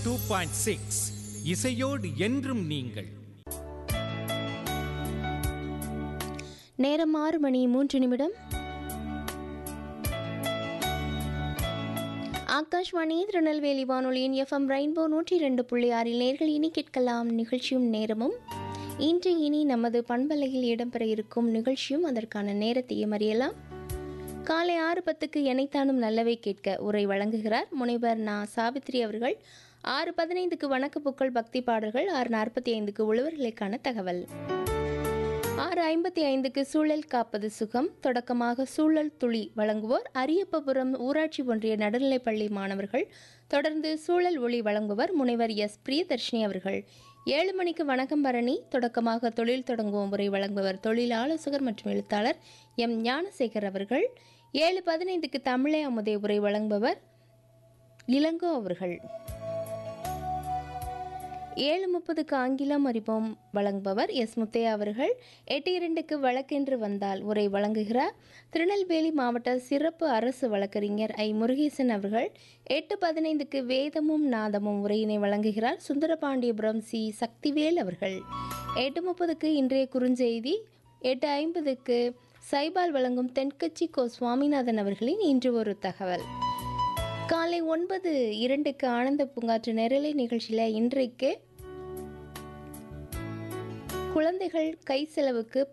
two point six இசையோடு என்றும் நீங்கள் நேரம் ஆறு மணி மூன்று நிமிடம் ஆகாஷ்வாணி திருநெல்வேலி வானொலியின் எஃப்எம் ரெயின்போ நூற்றி ரெண்டு புள்ளி ஆறில் நேர்கள் இனி கேட்கலாம் நிகழ்ச்சியும் நேரமும் இன்று இனி நமது பண்பலையில் இடம்பெற இருக்கும் நிகழ்ச்சியும் அதற்கான நேரத்தையும் அறியலாம் காலை ஆறு பத்துக்கு எனைத்தானும் நல்லவை கேட்க உரை வழங்குகிறார் முனைவர் நா சாவித்ரி அவர்கள் ஆறு பதினைந்துக்கு வணக்க புக்கள் பக்தி பாடல்கள் ஆறு நாற்பத்தி ஐந்துக்கு உழவர்களுக்கான தகவல் ஆறு ஐம்பத்தி ஐந்துக்கு சூழல் காப்பது சுகம் தொடக்கமாக சூழல் துளி வழங்குவோர் அரியப்பபுரம் ஊராட்சி ஒன்றிய நடுநிலைப்பள்ளி மாணவர்கள் தொடர்ந்து சூழல் ஒளி வழங்குவர் முனைவர் எஸ் பிரியதர்ஷினி அவர்கள் ஏழு மணிக்கு வணக்கம் பரணி தொடக்கமாக தொழில் தொடங்குவோம் உரை வழங்குவர் தொழில் ஆலோசகர் மற்றும் எழுத்தாளர் எம் ஞானசேகர் அவர்கள் ஏழு பதினைந்துக்கு தமிழே அமுதே உரை வழங்குபவர் இளங்கோ அவர்கள் ஏழு முப்பதுக்கு ஆங்கிலம் அறிவோம் வழங்குபவர் எஸ் முத்தையா அவர்கள் எட்டு இரண்டுக்கு வழக்கென்று வந்தால் உரை வழங்குகிறார் திருநெல்வேலி மாவட்ட சிறப்பு அரசு வழக்கறிஞர் ஐ முருகேசன் அவர்கள் எட்டு பதினைந்துக்கு வேதமும் நாதமும் உரையினை வழங்குகிறார் சுந்தரபாண்டியபுரம் சி சக்திவேல் அவர்கள் எட்டு முப்பதுக்கு இன்றைய குறுஞ்செய்தி எட்டு ஐம்பதுக்கு சைபால் வழங்கும் தென்கட்சி கோ சுவாமிநாதன் அவர்களின் இன்று ஒரு தகவல் காலை ஒன்பது இரண்டுக்கு ஆனந்த பூங்காற்று நேரலை நிகழ்ச்சியில் இன்றைக்கு குழந்தைகள் கை செலவுக்கு